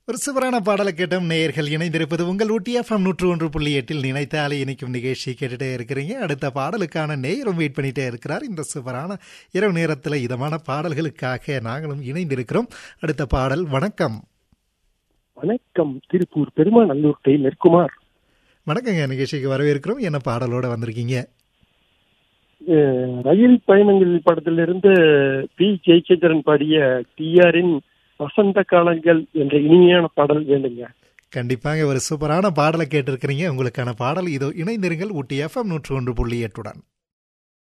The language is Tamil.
ஒரு சுவரான பாடலை கேட்டோம் நேயர்கள் இணைந்திருப்பது உங்கள் ஊட்டி எஃப்எம் நூற்று ஒன்று புள்ளி எட்டில் நினைத்தாலே இணைக்கும் நிகழ்ச்சி கேட்டுட்டே இருக்கிறீங்க அடுத்த பாடலுக்கான நேரம் வெயிட் பண்ணிட்டே இருக்கிறார் இந்த சுவரான இரவு நேரத்தில் இதமான பாடல்களுக்காக நாங்களும் இணைந்திருக்கிறோம் அடுத்த பாடல் வணக்கம் வணக்கம் திருப்பூர் பெருமாநல்லூர் டெய்லர் குமார் வணக்கங்க நிகழ்ச்சிக்கு வரவேற்கிறோம் என்ன பாடலோட வந்திருக்கீங்க அஹ், ரயில் பயணங்கள் படத்திலிருந்து பி ஜெயச்சந்திரன் பாடிய டிஆரின் வசந்த காலங்கள் என்ற இனிமையான பாடல் வேண்டுங்க கண்டிப்பாங்க ஒரு சூப்பரான பாடலை கேட்டிருக்கிறீங்க உங்களுக்கான பாடல் இதோ இணைந்திருங்கள் ஊட்டி எஃப்எம் நூற்று ஒன்று புள்ளி எட்டுடன்